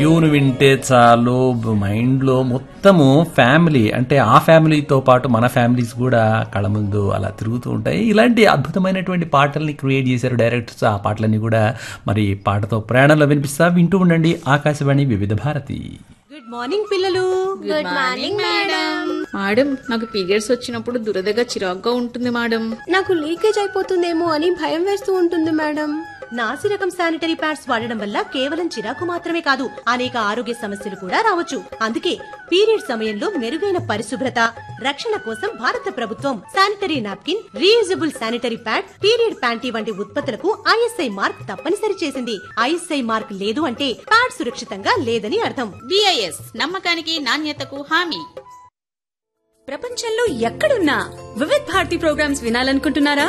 tune వింటే చాలు mind లో మొత్తము ఫ్యామిలీ అంటే ఆ ఫ్యామిలీతో పాటు మన ఫ్యామిలీస్ కూడా కళ్ళ ముందు అలా తిరుగుతూ ఉంటాయి ఇలాంటి అద్భుతమైనటువంటి పాటల్ని క్రియేట్ చేశారు డైరెక్టర్స్ ఆ పాటలన్నీ కూడా మరి పాటతో ప్రయాణంలో వినిపిస్తా వింటూ ఉండండి ఆకాశవాణి వివిధ భారతి గుడ్ మార్నింగ్ పిల్లలు గుడ్ మార్నింగ్ మేడం మేడం నాకు పీరియడ్స్ వచ్చినప్పుడు దురదగా చిరాగ్గా ఉంటుంది మేడం నాకు లీకేజ్ అయిపోతుందేమో అని భయం వేస్తూ ఉంటుంది మేడం నాసి రకం శానిటరీ ప్యాడ్స్ వాడడం వల్ల కేవలం చిరాకు మాత్రమే కాదు అనేక ఆరోగ్య సమస్యలు కూడా రావచ్చు అందుకే పీరియడ్ సమయంలో మెరుగైన పరిశుభ్రత రక్షణ కోసం భారత ప్రభుత్వం sanitary napkin reusable sanitary pad period panty వంటి ఉత్పత్తులకు ఐఎస్ఐ మార్క్ తప్పనిసరి చేసింది ఐఎస్ఐ మార్క్ లేదు అంటే ప్యాడ్ సురక్షితంగా లేదని అర్థం బిఐఎస్ నమ్మకానికి నాణ్యతకు హామీ ప్రపంచంలో ఎక్కడున్నా వివిధ్ భారతి ప్రోగ్రామ్స్ వినాలనుకుంటున్నారా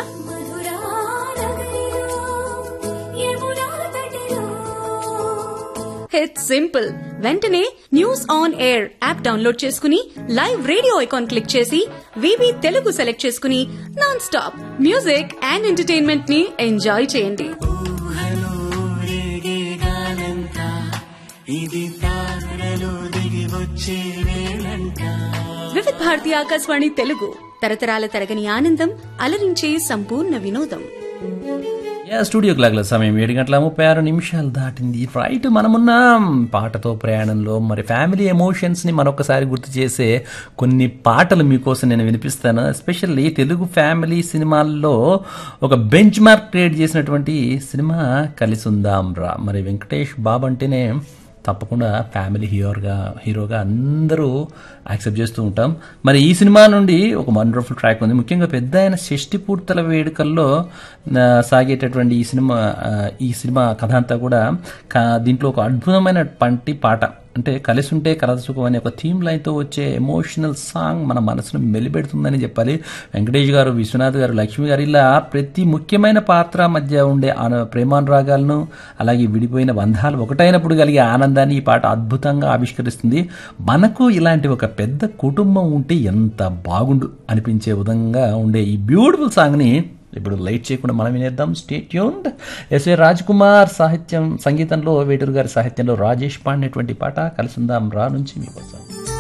ఇట్స్ సింపుల్ వెంటనే news on air app download చేసుకుని లైవ్ రేడియో ఐకాన్ క్లిక్ చేసి వివి తెలుగు సెలెక్ట్ చేసుకుని non stop music and entertainment ని ఎంజాయ్ చేయండి వివిధ్ భారతి ఆకాశవాణి తెలుగు తరతరాల తరగని ఆనందం అలరించే సంపూర్ణ వినోదం యా స్టూడియో క్లాక్ల సమయం ఏడు గంటల ముప్పై ఆరు నిమిషాలు దాటింది రైట్ మనమున్నాం పాటతో ప్రయాణంలో మరి ఫ్యామిలీ ఎమోషన్స్ని మరొకసారి గుర్తు చేసే కొన్ని పాటలు మీకోసం నేను వినిపిస్తాను ఎస్పెషల్లీ తెలుగు ఫ్యామిలీ సినిమాల్లో ఒక బెంచ్ మార్క్ క్రియేట్ చేసినటువంటి సినిమా కలిసి ఉందాం రా మరి వెంకటేష్ బాబు అంటేనే తప్పకుండా ఫ్యామిలీ హీరోగా హీరోగా అందరూ యాక్సెప్ట్ చేస్తూ ఉంటాం మరి ఈ సినిమా నుండి ఒక వండర్ఫుల్ ట్రాక్ ఉంది ముఖ్యంగా పెద్ద ఆయన షష్టి పూర్తల వేడుకల్లో ఆ, సాగేటటువంటి ఈ సినిమా ఆ, ఈ సినిమా కథ అంతా కూడా కా- దీంట్లో ఒక అద్భుతమైన పంటి పాట అంటే కలిసి ఉంటే కలద సుఖం అనే ఒక థీమ్ లైన్తో వచ్చే ఎమోషనల్ సాంగ్ మన మనసును మెలిపెడుతుందని చెప్పాలి వెంకటేష్ గారు విశ్వనాథ్ గారు లక్ష్మి గారు ఇలా ప్రతి ముఖ్యమైన పాత్ర మధ్య ఉండే ఆన- ప్రేమానురాగాలను అలాగే విడిపోయిన బంధాలు ఒకటైనప్పుడు కలిగే ఆనందాన్ని ఈ పాట అద్భుతంగా ఆవిష్కరిస్తుంది మనకు ఇలాంటి ఒక పెద్ద కుటుంబం ఉంటే ఎంత బాగుండు అనిపించే విధంగా ఉండే ఈ బ్యూటిఫుల్ సాంగ్ని ఇప్పుడు లైట్ చేయకుండా మనం వినేద్దాం స్టేట్యూన్డ్ ఎస్ఏ రాజ్ కుమార్ సాహిత్యం సంగీతంలో వేటూరు గారి సాహిత్యంలో రాజేష్ పాడినటువంటి పాట కలిసిందాం రా నుంచి మీకోసం